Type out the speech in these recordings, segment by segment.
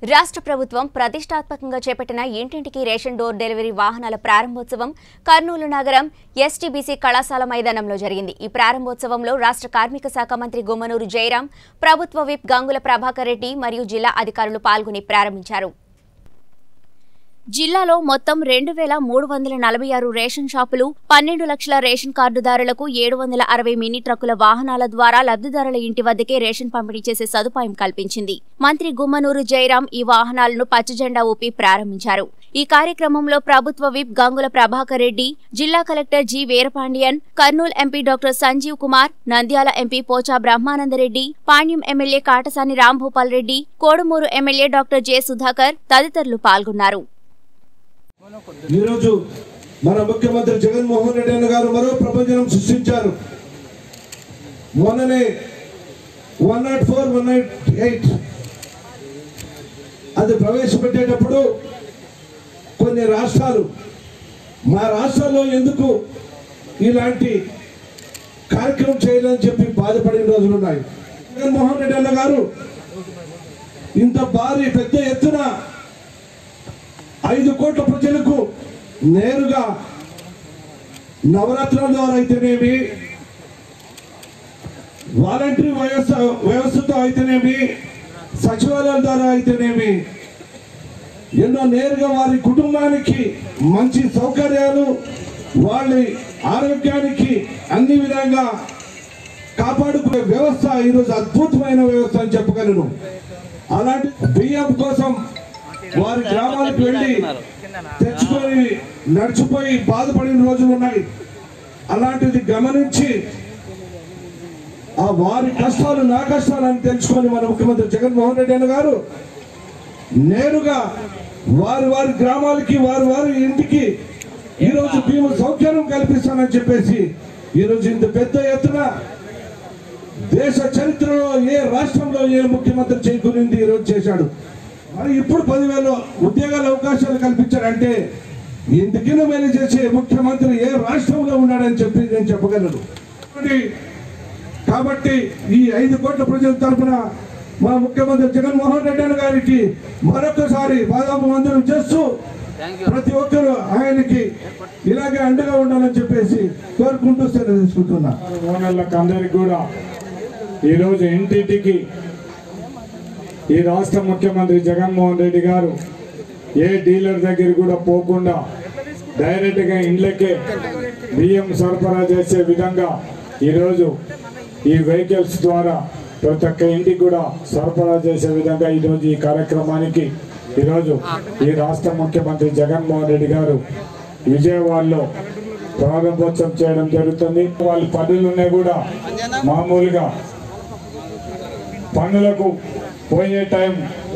రాష్ట్ర ప్రభుత్వం ప్రతిష్టాత్మకంగా చేపట్టిన ఇంటింటికి రేషన్ డోర్ డెలివరీ వాహనాల ప్రారంభోత్సవం కర్నూలు నగరం ఎస్టీబీసీ కళాశాల మైదానంలో జరిగింది ఈ ప్రారంభోత్సవంలో రాష్ట్ర కార్మిక శాఖ మంత్రి గుమ్మనూరు జయరాం ప్రభుత్వ విప్ గంగుల ప్రభాకర్ రెడ్డి మరియు జిల్లా అధికారులు పాల్గొని ప్రారంభించారు జిల్లాలో మొత్తం రెండు వేల మూడు వందల నలభై ఆరు రేషన్ షాపులు పన్నెండు లక్షల రేషన్ కార్డుదారులకు ఏడు వందల అరవై మినీ ట్రక్కుల వాహనాల ద్వారా లబ్ధిదారుల ఇంటి వద్దకే రేషన్ పంపిణీ చేసే సదుపాయం కల్పించింది మంత్రి గుమ్మనూరు జయరాం ఈ వాహనాలను పచ్చజెండా ఊపి ప్రారంభించారు ఈ కార్యక్రమంలో ప్రభుత్వ విప్ గంగుల ప్రభాకర్ రెడ్డి జిల్లా collector G Veerapandian Kurnool MP doctor Sanjeev Kumar Nandyal MP Pocha Brahmanandareddy Panyam MLA Katasani Rambhupal Reddy Kodumur MLA doctor J Sudhakar తదితరులు పాల్గొన్నారు ఈరోజు మన ముఖ్యమంత్రి జగన్మోహన్ రెడ్డి అన్న గారు మరో ప్రపంచం సృష్టించారు మొన్ననే one naught four one naught eight అది ప్రవేశపెట్టేటప్పుడు కొన్ని రాష్ట్రాలు మా రాష్ట్రాల్లో ఎందుకు ఇలాంటి కార్యక్రమం చేయాలని చెప్పి బాధపడిన రోజులు ఉన్నాయి జగన్మోహన్ రెడ్డి అన్న గారు ఇంత భారీ పెద్ద ఎత్తున ఐదు కోట్ల ప్రజలకు నేరుగా నవరాత్రుల ద్వారా అయితేనేమి వాలంటరీ వ్యవస్థ వ్యవస్థతో అయితేనేమి సచివాలయాల ద్వారా అయితేనేమి ఎన్నో నేరుగా వారి కుటుంబానికి మంచి సౌకర్యాలు వాళ్ళ ఆరోగ్యానికి అన్ని విధంగా కాపాడుకునే వ్యవస్థ ఈరోజు అద్భుతమైన వ్యవస్థ అని చెప్పగలను అలాంటి బియ్యం కోసం వారి గ్రామాలకు వెళ్ళి తెచ్చుకొని నడిచిపోయి బాధపడిన రోజులు ఉన్నాయి అలాంటిది గమనించి ఆ వారి కష్టాలు నా కష్టాలు అని తెలుసుకొని మన ముఖ్యమంత్రి జగన్మోహన్ రెడ్డి అన్న గారు నేరుగా వారి వారి గ్రామాలకి వారి వారి ఇంటికి ఈరోజు భీమ సౌకర్యం కల్పిస్తానని చెప్పేసి ఈరోజు ఇంత పెద్ద ఎత్తున దేశ చరిత్రలో ఏ రాష్ట్రంలో ఏ ముఖ్యమంత్రి చేకూరింది ఈరోజు చేశాడు మరి ఇప్పుడు పదివేల ఉద్యోగాల అవకాశాలు కల్పించాడంటే ఇంతకిన మేలు చేసే ముఖ్యమంత్రి ఏ రాష్ట్రంలో ఉన్నాడని చెప్పి నేను చెప్పగలను కాబట్టి- కాబట్టి ఈ ఐదు కోట్ల ప్రజల తరఫున మా ముఖ్యమంత్రి జగన్మోహన్ రెడ్డి అన్న గారికి మరొకసారి బాదాపు మందిరం చేస్తూ ప్రతి ఒక్కరూ ఆయనకి ఇలాగే అండగా ఉండాలని చెప్పేసి కోరుకుంటూ సెలవు తీసుకుంటున్నా ఓనర్లకు అందరికి కూడా ఈరోజు ఇంటింటికి ఈ రాష్ట్ర ముఖ్యమంత్రి జగన్మోహన్ రెడ్డి గారు ఏ డీలర్ దగ్గర కూడా పోకుండా డైరెక్ట్గా ఇండ్లకే బియ్యం సరఫరా చేసే విధంగా ఈరోజు ఈ వెహికల్స్ ద్వారా ప్రతి ఒక్క ఇంటికి కూడా సరఫరా చేసే విధంగా ఈరోజు ఈ కార్యక్రమానికి ఈరోజు ఈ రాష్ట్ర ముఖ్యమంత్రి జగన్మోహన్ రెడ్డి గారు విజయవాడలో ప్రారంభోత్సవం చేయడం జరుగుతుంది వాళ్ళ పనులు ఉన్నాయి కూడా మామూలుగా పనులకు పోయే టైం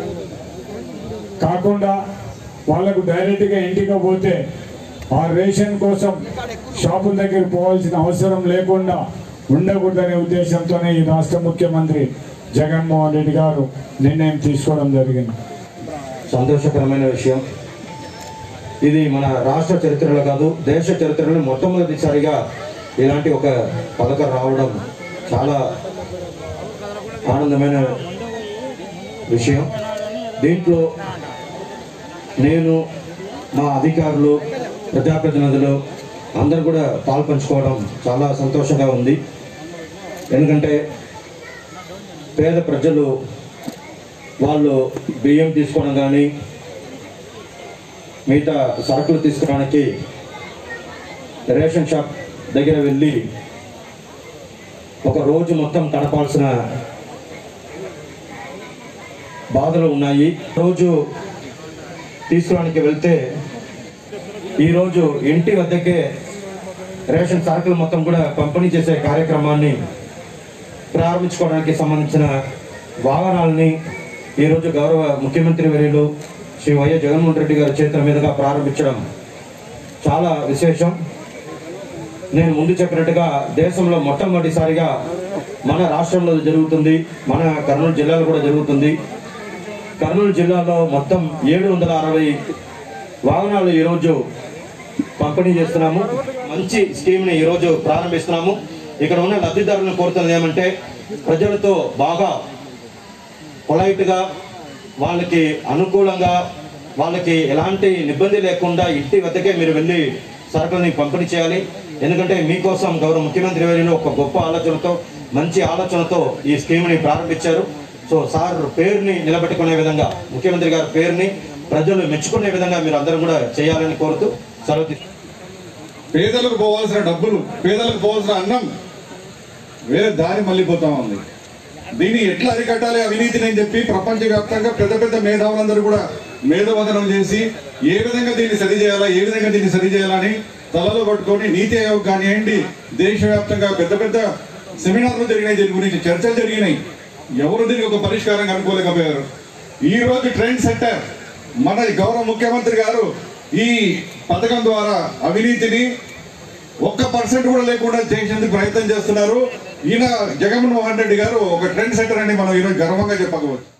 కాకుండా వాళ్ళకు డైరెక్ట్గా ఇంటికి పోతే ఆ రేషన్ కోసం షాపుల దగ్గర పోవాల్సిన అవసరం లేకుండా ఉండకూడదనే ఉద్దేశంతోనే ఈ రాష్ట్ర ముఖ్యమంత్రి జగన్మోహన్ రెడ్డి గారు నిర్ణయం తీసుకోవడం జరిగింది సంతోషకరమైన విషయం ఇది మన రాష్ట్ర చరిత్రలో కాదు దేశ చరిత్రలో మొట్టమొదటిసారిగా ఇలాంటి ఒక పథకం రావడం చాలా ఆనందమైన విషయం దీంట్లో నేను మా అధికారులు ప్రజాప్రతినిధులు అందరూ కూడా పాల్పంచుకోవడం చాలా సంతోషంగా ఉంది ఎందుకంటే పేద ప్రజలు వాళ్ళు బియ్యం తీసుకోవడం కానీ మిగతా సరుకులు తీసుకురావడానికి రేషన్ షాప్ దగ్గర వెళ్ళి ఒక రోజు మొత్తం గడపాల్సిన బాధలు ఉన్నాయి రోజు తీసుకురావడానికి వెళ్తే ఈరోజు ఇంటి వద్దకే రేషన్ సరుకులు మొత్తం కూడా పంపిణీ చేసే కార్యక్రమాన్ని ప్రారంభించుకోవడానికి సంబంధించిన వాహనాలని ఈరోజు గౌరవ ముఖ్యమంత్రి వర్యులు శ్రీ వైఎస్ జగన్మోహన్ రెడ్డి గారి చేతుల మీదుగా ప్రారంభించడం చాలా విశేషం నేను ముందు చెప్పినట్టుగా దేశంలో మొట్టమొదటిసారిగా మన రాష్ట్రంలో ఇది జరుగుతుంది మన కర్నూలు జిల్లాలో కూడా జరుగుతుంది కర్నూలు జిల్లాలో మొత్తం ఏడు వందల అరవై వాహనాలు ఈరోజు పంపిణీ చేస్తున్నాము మంచి స్కీమ్ని ఈరోజు ప్రారంభిస్తున్నాము ఇక్కడ ఉన్న లబ్ధిదారులను కోరుతున్నది ఏమంటే ప్రజలతో బాగా పొలైట్గా వాళ్ళకి అనుకూలంగా వాళ్ళకి ఎలాంటి ఇబ్బంది లేకుండా ఇంటి వద్దకే మీరు వెళ్ళి సరుకులని పంపిణీ చేయాలి ఎందుకంటే మీకోసం గౌరవ ముఖ్యమంత్రి వర్యులు ఒక గొప్ప ఆలోచనతో మంచి ఆలోచనతో ఈ స్కీమ్ని ప్రారంభించారు సో సార్ పేరుని నిలబెట్టుకునే విధంగా ముఖ్యమంత్రి గారి పేరుని ప్రజలు మెచ్చుకునే విధంగా మీరు అందరూ కూడా చేయాలని కోరుతూ సెలవు తీసుకుంటున్నాను. పేదలకు పోవాల్సిన డబ్బులు పేదలకు పోవాల్సిన అన్నం వేరే దారి మళ్ళీపోతా ఉంది దీన్ని ఎట్లా అరికట్టాలి అవినీతిని అని చెప్పి ప్రపంచవ్యాప్తంగా పెద్ద పెద్ద మేధావులందరూ కూడా మేధోవదనం చేసి ఏ విధంగా దీన్ని సరి చేయాలా ఏ విధంగా దీన్ని సరి చేయాలని తలలో పట్టుకొని నీతి ఆయోగ్ కానివ్వండి దేశవ్యాప్తంగా పెద్ద పెద్ద సెమినార్లు జరిగినాయి దీని గురించి చర్చలు జరిగినాయి ఎవరు దీనికి ఒక పరిష్కారం కనుక్కోలేకపోయారు ఈ రోజు ట్రెండ్ సెంటర్ మన గౌరవ ముఖ్యమంత్రి గారు ఈ పథకం ద్వారా అవినీతిని ఒక్క పర్సెంట్ కూడా లేకుండా చేసేందుకు ప్రయత్నం చేస్తున్నారు ఈయన జగన్మోహన్ రెడ్డి గారు ఒక ట్రెండ్ సెంటర్ అని మనం ఈరోజు గర్వంగా చెప్పకపోవచ్చు